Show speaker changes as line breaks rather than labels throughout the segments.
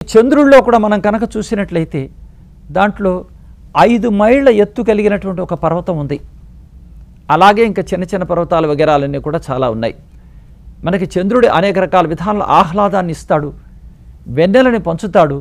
చంద్రుల్లో కూడా మనం కనుక చూసినట్లయితే దాంట్లో ఐదు మైళ్ళ ఎత్తు కలిగినటువంటి ఒక పర్వతం ఉంది అలాగే ఇంకా చిన్న చిన్న పర్వతాలు వగేరాలన్నీ కూడా చాలా ఉన్నాయి మనకి చంద్రుడు అనేక రకాల విధానాల ఆహ్లాదాన్ని ఇస్తాడు వెన్నెలని పంచుతాడు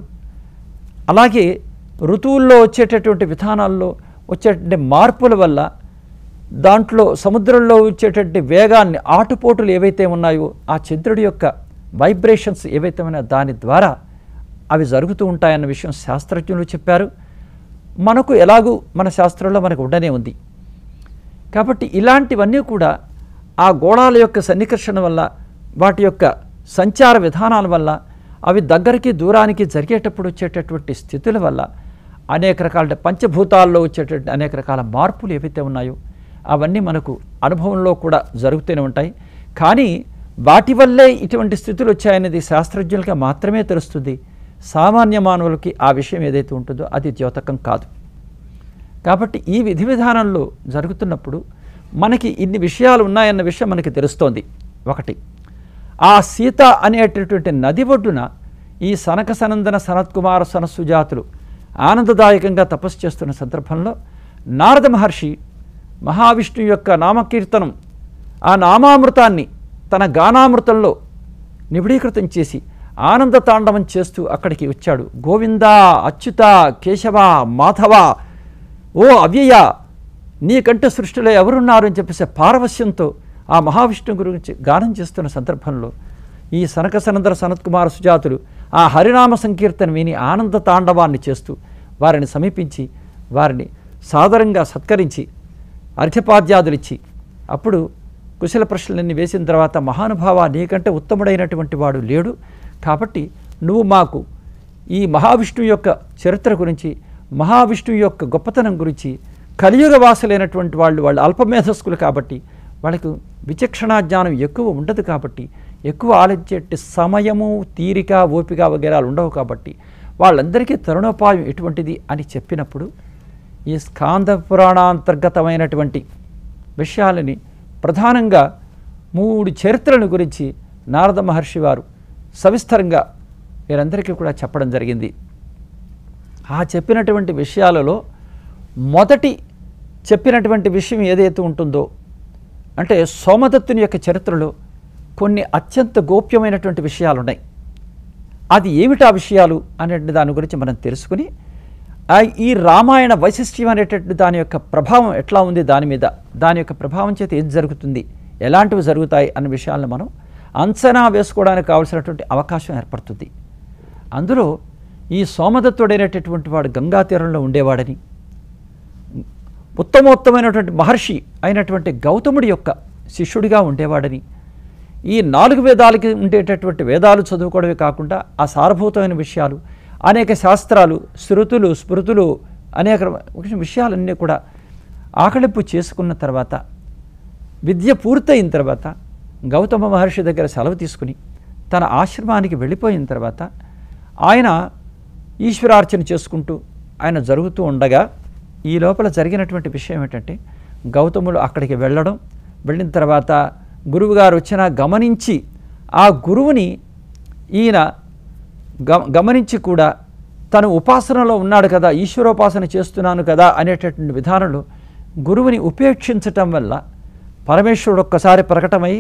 అలాగే ఋతువుల్లో వచ్చేటటువంటి విధానాల్లో వచ్చేటువంటి మార్పుల వల్ల దాంట్లో సముద్రంలో వచ్చేటటువంటి వేగాన్ని ఆటుపోటులు ఏవైతే ఉన్నాయో ఆ చంద్రుడి యొక్క వైబ్రేషన్స్ ఏవైతే ఉన్నాయో దాని ద్వారా అవి జరుగుతూ ఉంటాయన్న విషయం శాస్త్రజ్ఞులు చెప్పారు మనకు ఎలాగూ మన శాస్త్రంలో మనకు ఉండనే ఉంది కాబట్టి ఇలాంటివన్నీ కూడా ఆ గోళాల యొక్క సన్నికర్షణ వల్ల వాటి యొక్క సంచార విధానాల వల్ల అవి దగ్గరికి దూరానికి జరిగేటప్పుడు వచ్చేటటువంటి స్థితుల వల్ల అనేక రకాల పంచభూతాల్లో వచ్చేటటువంటి అనేక రకాల మార్పులు ఏవైతే ఉన్నాయో అవన్నీ మనకు అనుభవంలో కూడా జరుగుతూనే ఉంటాయి కానీ వాటి వల్లే ఇటువంటి స్థితులు వచ్చాయనేది శాస్త్రజ్ఞులకి మాత్రమే తెలుస్తుంది సామాన్య మానవులకి ఆ విషయం ఏదైతే ఉంటుందో అది ద్యోతకం కాదు కాబట్టి ఈ విధి విధానంలో జరుగుతున్నప్పుడు మనకి ఇన్ని విషయాలు ఉన్నాయన్న విషయం మనకి తెలుస్తోంది ఒకటి ఆ సీత అనేటటువంటి నది ఒడ్డున ఈ సనక సనందన సనత్కుమార సనస్సుజాతులు ఆనందదాయకంగా తపస్సు చేస్తున్న సందర్భంలో నారద మహర్షి మహావిష్ణు యొక్క నామకీర్తనం ఆ నామామృతాన్ని తన గానామృతంలో నిబిడీకృతం చేసి ఆనంద తాండవం చేస్తూ అక్కడికి వచ్చాడు గోవింద అచ్యుత కేశవ మాధవ ఓ అవ్యయ నీకంటే సృష్టిలో ఎవరున్నారు అని చెప్పేసి పారవస్యంతో ఆ మహావిష్ణు గురించి గానం చేస్తున్న సందర్భంలో ఈ సనక సనందర సనత్కుమార సుజాతులు ఆ హరినామ సంకీర్తన విని ఆనంద తాండవాన్ని చేస్తూ వారిని సమీపించి వారిని సాదరంగా సత్కరించి అర్ఘ్యపాద్యాదులిచ్చి అప్పుడు కుశల ప్రశ్నలన్నీ వేసిన తర్వాత మహానుభావ నీకంటే ఉత్తముడైనటువంటి వాడు లేడు కాబట్టి నువ్వు మాకు ఈ మహావిష్ణువు యొక్క చరిత్ర గురించి మహావిష్ణువు యొక్క గొప్పతనం గురించి కలియుగ వాసులైనటువంటి వాళ్ళు వాళ్ళు అల్పమేధస్కులు కాబట్టి వాళ్ళకు విచక్షణా జ్ఞానం ఎక్కువ ఉండదు కాబట్టి ఎక్కువ ఆలోచించే సమయము తీరిక ఓపిక వగేరాలు ఉండవు కాబట్టి వాళ్ళందరికీ తరుణోపాయం ఎటువంటిది అని చెప్పినప్పుడు ఈ స్కాంద పురాణాంతర్గతమైనటువంటి విషయాలని ప్రధానంగా మూడు చరిత్రల గురించి నారద మహర్షి వారు సవిస్తరంగా వీరందరికీ కూడా చెప్పడం జరిగింది ఆ చెప్పినటువంటి విషయాలలో మొదటి చెప్పినటువంటి విషయం ఏదైతే ఉంటుందో అంటే సోమదత్తుని యొక్క చరిత్రలో కొన్ని అత్యంత గోప్యమైనటువంటి విషయాలు ఉన్నాయి అది ఏమిటి ఆ విషయాలు అనే దాని గురించి మనం తెలుసుకుని ఆ ఈ రామాయణ వైశిష్ట్యం అనేటటువంటి దాని యొక్క ప్రభావం ఎట్లా ఉంది దాని మీద దాని యొక్క ప్రభావం చేత ఏది జరుగుతుంది ఎలాంటివి జరుగుతాయి అనే విషయాలను మనం అంచనా వేసుకోవడానికి కావాల్సినటువంటి అవకాశం ఏర్పడుతుంది అందులో ఈ సోమదత్తుడైనటువంటి వాడు గంగా తీరంలో ఉండేవాడని ఉత్తమోత్తమైనటువంటి మహర్షి అయినటువంటి గౌతముడి యొక్క శిష్యుడిగా ఉండేవాడని ఈ నాలుగు వేదాలకి ఉండేటటువంటి వేదాలు చదువుకోవడమే కాకుండా ఆ సారభూతమైన విషయాలు అనేక శాస్త్రాలు శృతులు స్మృతులు అనేక విషయాలన్నీ కూడా ఆకలింపు చేసుకున్న తర్వాత విద్య పూర్తయిన తర్వాత గౌతమ మహర్షి దగ్గర సెలవు తీసుకుని తన ఆశ్రమానికి వెళ్ళిపోయిన తర్వాత ఆయన ఈశ్వరార్చన చేసుకుంటూ ఆయన జరుగుతూ ఉండగా ఈ లోపల జరిగినటువంటి విషయం ఏంటంటే గౌతములు అక్కడికి వెళ్ళడం వెళ్ళిన తర్వాత గురువుగారు వచ్చినా గమనించి ఆ గురువుని ఈయన గ గమనించి కూడా తను ఉపాసనలో ఉన్నాడు కదా ఈశ్వరోపాసన చేస్తున్నాను కదా అనేటటువంటి విధానంలో గురువుని ఉపేక్షించటం వల్ల పరమేశ్వరుడు ఒక్కసారి ప్రకటమై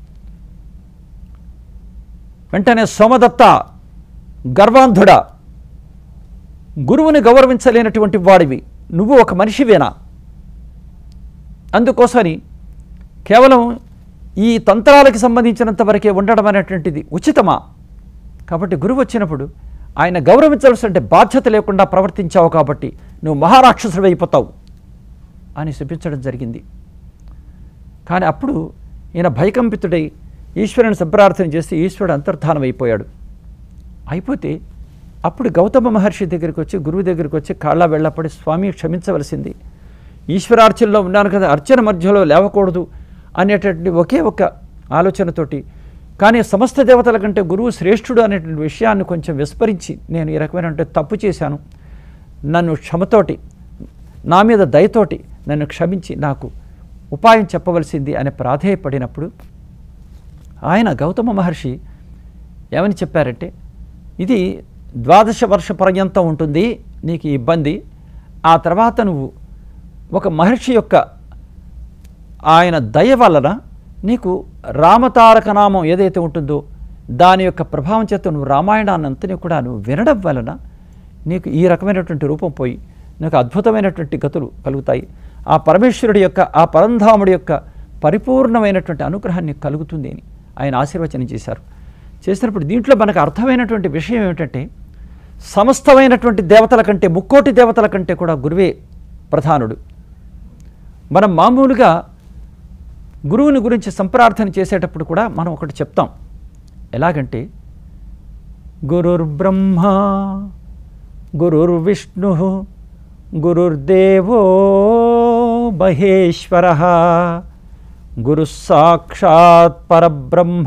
వెంటనే సోమదత్త గర్వాంధుడా గురువుని గౌరవించలేనటువంటి వాడివి నువ్వు ఒక మనిషివేనా అందుకోసమని కేవలం ఈ తంత్రాలకు సంబంధించినంత వరకే ఉండడం అనేటువంటిది ఉచితమా కాబట్టి గురువు వచ్చినప్పుడు ఆయన గౌరవించవలసిన బాధ్యత లేకుండా ప్రవర్తించావు కాబట్టి నువ్వు మహారాక్షసుడు అయిపోతావు అని చూపించడం జరిగింది కానీ అప్పుడు ఈయన భయకంపితుడై ఈశ్వరుని సంప్రార్థన చేసి ఈశ్వరుడు అంతర్ధానం అయిపోయాడు అయిపోతే అప్పుడు గౌతమ మహర్షి దగ్గరికి వచ్చి గురువు దగ్గరికి వచ్చి కాళ్ళ వెళ్ళపడి స్వామి క్షమించవలసింది ఈశ్వరార్చనలో ఉన్నాను కదా అర్చన మధ్యలో లేవకూడదు అనేటటువంటి ఒకే ఒక ఆలోచనతోటి కానీ సమస్త దేవతల కంటే గురువు శ్రేష్ఠుడు అనేటువంటి విషయాన్ని కొంచెం విస్మరించి నేను ఈ రకమైన తప్పు చేశాను నన్ను క్షమతోటి నా మీద దయతోటి నన్ను క్షమించి నాకు ఉపాయం చెప్పవలసింది అని ప్రాధేయపడినప్పుడు ఆయన గౌతమ మహర్షి ఏమని చెప్పారంటే ఇది ద్వాదశ వర్ష పర్యంతం ఉంటుంది నీకు ఈ ఇబ్బంది ఆ తర్వాత నువ్వు ఒక మహర్షి యొక్క ఆయన దయ వలన నీకు రామతారక నామం ఏదైతే ఉంటుందో దాని యొక్క ప్రభావం చేత నువ్వు రామాయణాన్ని అంతని కూడా నువ్వు వినడం వలన నీకు ఈ రకమైనటువంటి రూపం పోయి నీకు అద్భుతమైనటువంటి గతులు కలుగుతాయి ఆ పరమేశ్వరుడి యొక్క ఆ పరంధాముడి యొక్క పరిపూర్ణమైనటువంటి అనుగ్రహం నీకు కలుగుతుంది అని ఆయన ఆశీర్వచనం చేశారు చేసినప్పుడు దీంట్లో మనకు అర్థమైనటువంటి విషయం ఏమిటంటే సమస్తమైనటువంటి దేవతల కంటే ముక్కోటి దేవతల కంటే కూడా గురువే ప్రధానుడు మనం మామూలుగా గురువుని గురించి సంప్రార్థన చేసేటప్పుడు కూడా మనం ఒకటి చెప్తాం ఎలాగంటే గురుర్బ్రహ్మ గురుర్విష్ణు గురుర్దేవో మహేశ్వర గురు సాక్షాత్ పరబ్రహ్మ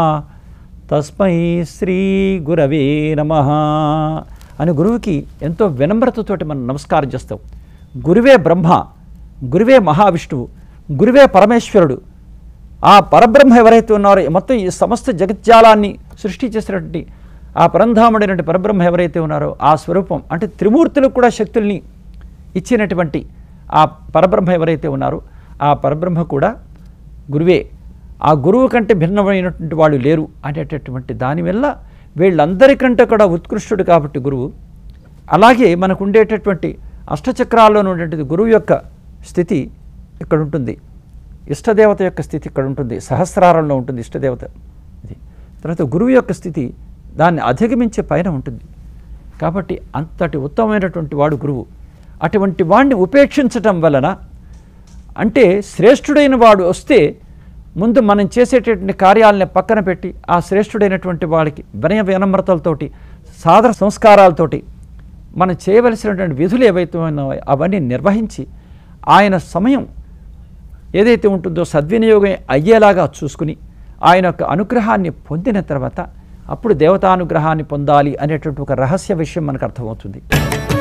తస్మై శ్రీ గురవే నమ అని గురువుకి ఎంతో వినమ్రతతోటి మనం నమస్కారం చేస్తాం గురువే బ్రహ్మ గురువే మహావిష్ణువు గురువే పరమేశ్వరుడు ఆ పరబ్రహ్మ ఎవరైతే ఉన్నారో మొత్తం ఈ సమస్త జగజ్జాలాన్ని సృష్టి చేసినటువంటి ఆ పరంధాముడైనటువంటి పరబ్రహ్మ ఎవరైతే ఉన్నారో ఆ స్వరూపం అంటే త్రిమూర్తులకు కూడా శక్తుల్ని ఇచ్చినటువంటి ఆ పరబ్రహ్మ ఎవరైతే ఉన్నారో ఆ పరబ్రహ్మ కూడా గురువే ఆ గురువు కంటే భిన్నమైనటువంటి వాళ్ళు లేరు అనేటటువంటి దానివల్ల వీళ్ళందరికంటే కూడా ఉత్కృష్టుడు కాబట్టి గురువు అలాగే మనకు ఉండేటటువంటి అష్టచక్రాల్లో ఉండేటువంటి గురువు యొక్క స్థితి ఇక్కడ ఉంటుంది ఇష్టదేవత యొక్క స్థితి ఇక్కడ ఉంటుంది సహస్రారంలో ఉంటుంది ఇష్టదేవత ఇది తర్వాత గురువు యొక్క స్థితి దాన్ని అధిగమించే పైన ఉంటుంది కాబట్టి అంతటి ఉత్తమమైనటువంటి వాడు గురువు అటువంటి వాడిని ఉపేక్షించటం వలన అంటే శ్రేష్ఠుడైన వాడు వస్తే ముందు మనం చేసేటటువంటి కార్యాలని పక్కన పెట్టి ఆ శ్రేష్ఠుడైనటువంటి వాడికి వినయ వినమ్రతలతోటి సాదర సంస్కారాలతోటి మనం చేయవలసినటువంటి విధులు ఏవైతే ఉన్నాయో అవన్నీ నిర్వహించి ఆయన సమయం ఏదైతే ఉంటుందో సద్వినియోగం అయ్యేలాగా చూసుకుని ఆయన యొక్క అనుగ్రహాన్ని పొందిన తర్వాత అప్పుడు దేవతానుగ్రహాన్ని పొందాలి అనేటువంటి ఒక రహస్య విషయం మనకు అర్థమవుతుంది